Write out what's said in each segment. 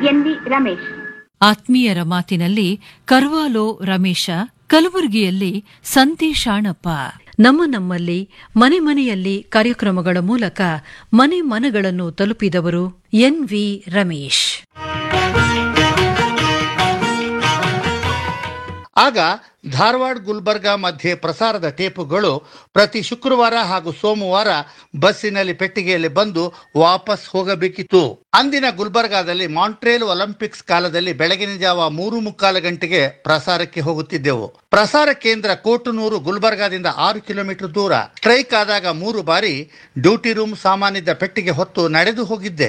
NV Ramesh ಆತ್ಮೀಯರ ಮಾತಿನಲ್ಲಿ ಕರ್ವಾಲೋ ರಮೇಶ ಕಲಬುರಗಿಯಲ್ಲಿ ಸಂತಿ ಶಾಣಪ್ಪ ನಮ್ಮ ನಮ್ಮಲ್ಲಿ ಮನೆ ಮನೆಯಲ್ಲಿ ಕಾರ್ಯಕ್ರಮಗಳ ಮೂಲಕ ಮನೆ ಮನಗಳನ್ನು ತಲುಪಿದವರು ಎನ್ ವಿ ರಮೇಶ್ ಆಗ ಧಾರವಾಡ ಗುಲ್ಬರ್ಗಾ ಮಧ್ಯೆ ಪ್ರಸಾರದ ಟೇಪುಗಳು ಪ್ರತಿ ಶುಕ್ರವಾರ ಹಾಗೂ ಸೋಮವಾರ ಬಸ್ಸಿನಲ್ಲಿ ಪೆಟ್ಟಿಗೆಯಲ್ಲಿ ಬಂದು ವಾಪಸ್ ಹೋಗಬೇಕಿತ್ತು ಅಂದಿನ ಗುಲ್ಬರ್ಗಾದಲ್ಲಿ ಮಾಂಟ್ರೇಲ್ ಒಲಿಂಪಿಕ್ಸ್ ಕಾಲದಲ್ಲಿ ಬೆಳಗಿನ ಜಾವ ಮೂರು ಮುಕ್ಕಾಲು ಗಂಟೆಗೆ ಪ್ರಸಾರಕ್ಕೆ ಹೋಗುತ್ತಿದ್ದೆವು ಪ್ರಸಾರ ಕೇಂದ್ರ ಕೋಟುನೂರು ಗುಲ್ಬರ್ಗಾದಿಂದ ಆರು ಕಿಲೋಮೀಟರ್ ದೂರ ಸ್ಟ್ರೈಕ್ ಆದಾಗ ಮೂರು ಬಾರಿ ಡ್ಯೂಟಿ ರೂಮ್ ಸಾಮಾನಿದ್ದ ಪೆಟ್ಟಿಗೆ ಹೊತ್ತು ನಡೆದು ಹೋಗಿದ್ದೆ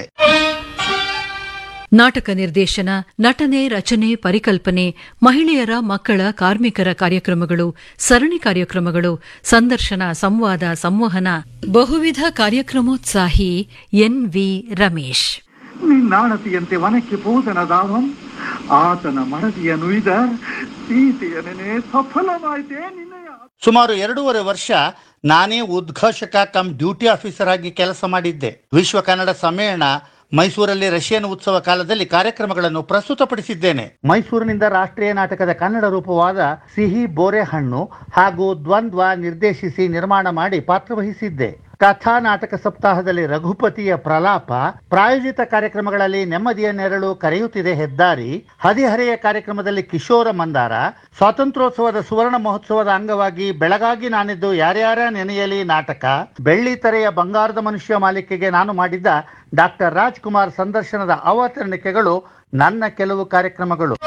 ನಾಟಕ ನಿರ್ದೇಶನ ನಟನೆ ರಚನೆ ಪರಿಕಲ್ಪನೆ ಮಹಿಳೆಯರ ಮಕ್ಕಳ ಕಾರ್ಮಿಕರ ಕಾರ್ಯಕ್ರಮಗಳು ಸರಣಿ ಕಾರ್ಯಕ್ರಮಗಳು ಸಂದರ್ಶನ ಸಂವಾದ ಸಂವಹನ ಬಹುವಿಧ ಕಾರ್ಯಕ್ರಮೋತ್ಸಾಹಿ ಎನ್ ವಿ ರಮೇಶ್ ನಿನ್ನಾಣತಿಯಂತೆ ವನಕ್ಕೆ ಪೋದನದಾವಂ ಆತನ ಮಡದಿಯ ನುಯ್ದ ಸೀತೆಯ ನೆನೆ ಸಫಲವಾಯಿತೆ ನಿನ್ನಯ ಸುಮಾರು ಎರಡೂವರೆ ವರ್ಷ ನಾನೇ ಉದ್ಘೋಷಕ ಕಮ್ ಡ್ಯೂಟಿ ಆಫೀಸರ್ ಆಗಿ ಕೆಲಸ ಮಾಡಿದ್ದೆ ವಿಶ್ವ ಕನ್ನಡ ಸಮ್ಮೇಳನ ಮೈಸೂರಲ್ಲಿ ರಷ್ಯನ್ ಉತ್ಸವ ಕಾಲದಲ್ಲಿ ಕಾರ್ಯಕ್ರಮಗಳನ್ನು ಪ್ರಸ್ತುತಪಡಿಸಿದ್ದೇನೆ ಮೈಸೂರಿನಿಂದ ರಾಷ್ಟ್ರೀಯ ನಾಟಕದ ಕನ್ನಡ ರೂಪವಾದ ಸಿಹಿ ಬೋರೆ ಹಣ್ಣು ಹಾಗೂ ದ್ವಂದ್ವ ನಿರ್ದೇಶಿಸಿ ನಿರ್ಮಾಣ ಮಾಡಿ ಪಾತ್ರವಹಿಸಿದ್ದೆ ಕಥಾ ನಾಟಕ ಸಪ್ತಾಹದಲ್ಲಿ ರಘುಪತಿಯ ಪ್ರಲಾಪ ಪ್ರಾಯೋಜಿತ ಕಾರ್ಯಕ್ರಮಗಳಲ್ಲಿ ನೆಮ್ಮದಿಯ ನೆರಳು ಕರೆಯುತ್ತಿದೆ ಹೆದ್ದಾರಿ ಹದಿಹರೆಯ ಕಾರ್ಯಕ್ರಮದಲ್ಲಿ ಕಿಶೋರ ಮಂದಾರ ಸ್ವಾತಂತ್ರ್ಯೋತ್ಸವದ ಸುವರ್ಣ ಮಹೋತ್ಸವದ ಅಂಗವಾಗಿ ಬೆಳಗಾಗಿ ನಾನಿದ್ದು ಯಾರ್ಯಾರ ನೆನೆಯಲಿ ನಾಟಕ ಬೆಳ್ಳಿ ತೆರೆಯ ಬಂಗಾರದ ಮನುಷ್ಯ ಮಾಲಿಕೆಗೆ ನಾನು ಮಾಡಿದ್ದ ಡಾಕ್ಟರ್ ರಾಜ್ಕುಮಾರ್ ಸಂದರ್ಶನದ ಅವತರಣಿಕೆಗಳು ನನ್ನ ಕೆಲವು ಕಾರ್ಯಕ್ರಮಗಳು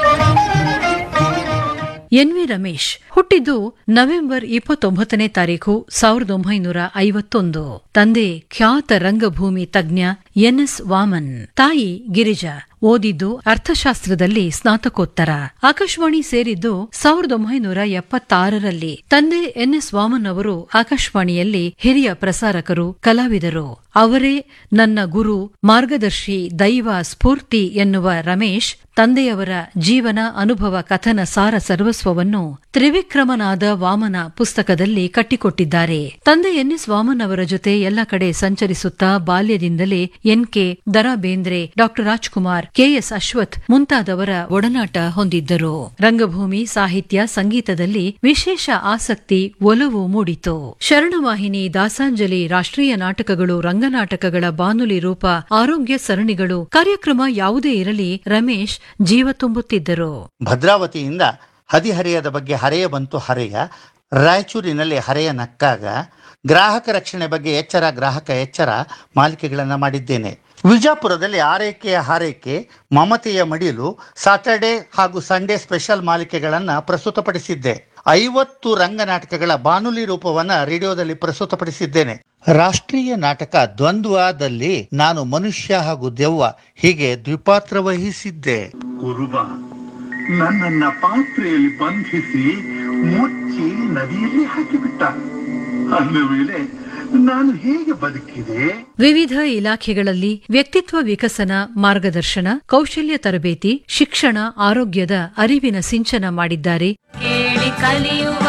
ಎನ್ ವಿ ರಮೇಶ್ ಹುಟ್ಟಿದ್ದು ನವೆಂಬರ್ ಇಪ್ಪತ್ತೊಂಬತ್ತನೇ ತಾರೀಖು ಸಾವಿರದ ಒಂಬೈನೂರ ಐವತ್ತೊಂದು ತಂದೆ ಖ್ಯಾತ ರಂಗಭೂಮಿ ತಜ್ಞ ಎನ್ಎಸ್ ವಾಮನ್ ತಾಯಿ ಗಿರಿಜಾ ಓದಿದ್ದು ಅರ್ಥಶಾಸ್ತ್ರದಲ್ಲಿ ಸ್ನಾತಕೋತ್ತರ ಆಕಾಶವಾಣಿ ಸೇರಿದ್ದು ಸಾವಿರದ ಒಂಬೈನೂರ ಎಪ್ಪತ್ತಾರರಲ್ಲಿ ತಂದೆ ಎನ್ಎಸ್ ವಾಮನ್ ಅವರು ಆಕಾಶವಾಣಿಯಲ್ಲಿ ಹಿರಿಯ ಪ್ರಸಾರಕರು ಕಲಾವಿದರು ಅವರೇ ನನ್ನ ಗುರು ಮಾರ್ಗದರ್ಶಿ ದೈವ ಸ್ಫೂರ್ತಿ ಎನ್ನುವ ರಮೇಶ್ ತಂದೆಯವರ ಜೀವನ ಅನುಭವ ಕಥನ ಸಾರ ಸರ್ವಸ್ವವನ್ನು ತ್ರಿವಿಕ್ರಮನಾದ ವಾಮನ ಪುಸ್ತಕದಲ್ಲಿ ಕಟ್ಟಿಕೊಟ್ಟಿದ್ದಾರೆ ತಂದೆ ಎನ್ಎಸ್ ವಾಮನ್ ಅವರ ಜೊತೆ ಎಲ್ಲ ಕಡೆ ಸಂಚರಿಸುತ್ತಾ ಬಾಲ್ಯದಿಂದಲೇ NK Dara Bendre doctor Rajkumar KS Ashwath ಮುಂತಾದವರ ಒಡನಾಟ ಹೊಂದಿದ್ದರು ರಂಗಭೂಮಿ ಸಾಹಿತ್ಯ ಸಂಗೀತದಲ್ಲಿ ವಿಶೇಷ ಆಸಕ್ತಿ ಒಲವು ಮೂಡಿತು ಶರಣವಾಹಿನಿ ದಾಸಾಂಜಲಿ ರಾಷ್ಟ್ರೀಯ ನಾಟಕಗಳು ರಂಗನಾಟಕಗಳ ಬಾನುಲಿ ರೂಪ ಆರೋಗ್ಯ ಸರಣಿಗಳು ಕಾರ್ಯಕ್ರಮ ಯಾವುದೇ ಇರಲಿ ರಮೇಶ್ ಜೀವ ತುಂಬುತ್ತಿದ್ದರು ಭದ್ರಾವತಿಯಿಂದ ಹದಿಹರೆಯದ ಬಗ್ಗೆ ಹರೆಯ ಬಂತು ಹರೆಯ ರಾಯಚೂರಿನಲ್ಲಿ ಹರೆಯ ನಕ್ಕಾಗ ಗ್ರಾಹಕ ರಕ್ಷಣೆ ಬಗ್ಗೆ ಎಚ್ಚರ ಗ್ರಾಹಕ ಎಚ್ಚರ ಮಾಲಿಕೆಗಳನ್ನು ಮಾಡಿದ್ದೇನೆ ವಿಜಾಪುರದಲ್ಲಿ ಆರೈಕೆಯ ಹಾರೈಕೆ ಮಮತೆಯ ಮಡಿಲು ಸಾಟರ್ಡೆ ಹಾಗೂ ಸಂಡೇ ಸ್ಪೆಷಲ್ ಮಾಲಿಕೆಗಳನ್ನು ಪ್ರಸ್ತುತಪಡಿಸಿದ್ದೆ ಐವತ್ತು ರಂಗನಾಟಕಗಳ ಬಾನುಲಿ ರೂಪವನ್ನ ರೇಡಿಯೋದಲ್ಲಿ ಪ್ರಸ್ತುತಪಡಿಸಿದ್ದೇನೆ ರಾಷ್ಟ್ರೀಯ ನಾಟಕ ದ್ವಂದ್ವದಲ್ಲಿ ನಾನು ಮನುಷ್ಯ ಹಾಗೂ ದೆವ್ವ ಹೀಗೆ ದ್ವಿಪಾತ್ರ ವಹಿಸಿದ್ದೆ ಕುರುಬ ನನ್ನನ್ನ ಪಾತ್ರೆಯಲ್ಲಿ ಬಂಧಿಸಿ ಮುಚ್ಚಿ ನದಿಯಲ್ಲಿ ಹಾಕಿಬಿಟ್ಟ ಅಂದ ಮೇಲೆ ನಾನು ಹೇಗೆ ಬದುಕಿದೆ ವಿವಿಧ ಇಲಾಖೆಗಳಲ್ಲಿ ವ್ಯಕ್ತಿತ್ವ ವಿಕಸನ ಮಾರ್ಗದರ್ಶನ ಕೌಶಲ್ಯ ತರಬೇತಿ ಶಿಕ್ಷಣ ಆರೋಗ್ಯದ ಅರಿವಿನ ಸಿಂಚನ ಮಾಡಿದ್ದಾರೆ ಕೇಳಿ ಕಲಿಯುವ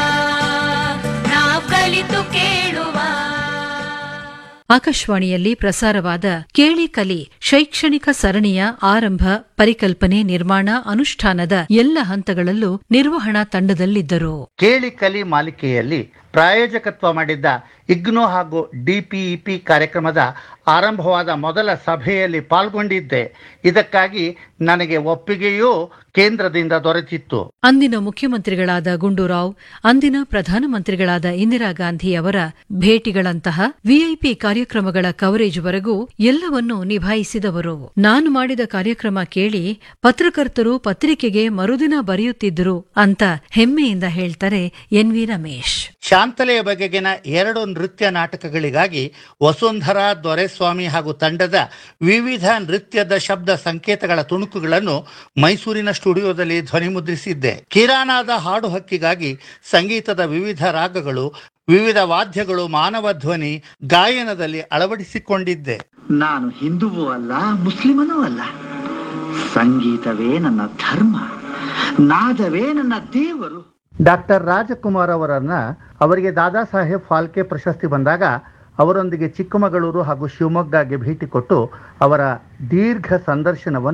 ನಾವು ಕಲಿತು ಕೇಳುವ ಆಕಾಶವಾಣಿಯಲ್ಲಿ ಪ್ರಸಾರವಾದ ಕೇಳಿ ಕಲಿ ಶೈಕ್ಷಣಿಕ ಸರಣಿಯ ಆರಂಭ ಪರಿಕಲ್ಪನೆ ನಿರ್ಮಾಣ ಅನುಷ್ಠಾನದ ಎಲ್ಲ ಹಂತಗಳಲ್ಲೂ ನಿರ್ವಹಣಾ ತಂಡದಲ್ಲಿದ್ದರು ಕೇಳಿ ಕಲಿ ಮಾಲಿಕೆಯಲ್ಲಿ ಪ್ರಾಯೋಜಕತ್ವ ಮಾಡಿದ್ದ ಇಗ್ನೋ ಹಾಗೂ ಡಿಪಿಇಪಿ ಕಾರ್ಯಕ್ರಮದ ಆರಂಭವಾದ ಮೊದಲ ಸಭೆಯಲ್ಲಿ ಪಾಲ್ಗೊಂಡಿದ್ದೆ ಇದಕ್ಕಾಗಿ ನನಗೆ ಒಪ್ಪಿಗೆಯೂ ಕೇಂದ್ರದಿಂದ ದೊರೆತಿತ್ತು ಅಂದಿನ ಮುಖ್ಯಮಂತ್ರಿಗಳಾದ ಗುಂಡೂರಾವ್ ಅಂದಿನ ಪ್ರಧಾನಮಂತ್ರಿಗಳಾದ ಇಂದಿರಾ ಗಾಂಧಿ ಅವರ ಭೇಟಿಗಳಂತಹ ವಿಐಪಿ ಕಾರ್ಯಕ್ರಮಗಳ ಕವರೇಜ್ವರೆಗೂ ಎಲ್ಲವನ್ನೂ ನಿಭಾಯಿಸಿದವರು ನಾನು ಮಾಡಿದ ಕಾರ್ಯಕ್ರಮ ಕೇಳಿ ಪತ್ರಕರ್ತರು ಪತ್ರಿಕೆಗೆ ಮರುದಿನ ಬರೆಯುತ್ತಿದ್ದರು ಅಂತ ಹೆಮ್ಮೆಯಿಂದ ಹೇಳ್ತಾರೆ ಎನ್ ವಿ ರಮೇಶ್ ಶಾಂತಲೆಯ ಬಗೆಗಿನ ಎರಡು ನೃತ್ಯ ನಾಟಕಗಳಿಗಾಗಿ ವಸುಂಧರಾ ದೊರೆಸ್ವಾಮಿ ಹಾಗೂ ತಂಡದ ವಿವಿಧ ನೃತ್ಯದ ಶಬ್ದ ಸಂಕೇತಗಳ ತುಣುಕುಗಳನ್ನು ಮೈಸೂರಿನ ಸ್ಟುಡಿಯೋದಲ್ಲಿ ಧ್ವನಿಮುದ್ರಿಸಿದ್ದೆ ಕಿರಾಣಾದ ಹಾಡು ಹಕ್ಕಿಗಾಗಿ ಸಂಗೀತದ ವಿವಿಧ ರಾಗಗಳು ವಿವಿಧ ವಾದ್ಯಗಳು ಮಾನವ ಧ್ವನಿ ಗಾಯನದಲ್ಲಿ ಅಳವಡಿಸಿಕೊಂಡಿದ್ದೆ ನಾನು ಹಿಂದುವೂ ಅಲ್ಲ ಮುಸ್ಲಿಮನೂ ಅಲ್ಲ ಸಂಗೀತವೇ ನನ್ನ ಧರ್ಮ ನಾದವೇ ನನ್ನ ದೇವರು ಡಾಕ್ಟರ್ ರಾಜಕುಮಾರ್ ಅವರನ್ನ ಅವರಿಗೆ ದಾದಾ ಸಾಹೇಬ್ ಫಾಲ್ಕೆ ಪ್ರಶಸ್ತಿ ಬಂದಾಗ ಅವರೊಂದಿಗೆ ಚಿಕ್ಕಮಗಳೂರು ಹಾಗೂ ಶಿವಮೊಗ್ಗಗೆ ಭೇಟಿ ಕೊಟ್ಟು ಅವರ ದೀರ್ಘ ಸಂದರ್ಶನವನ್ನು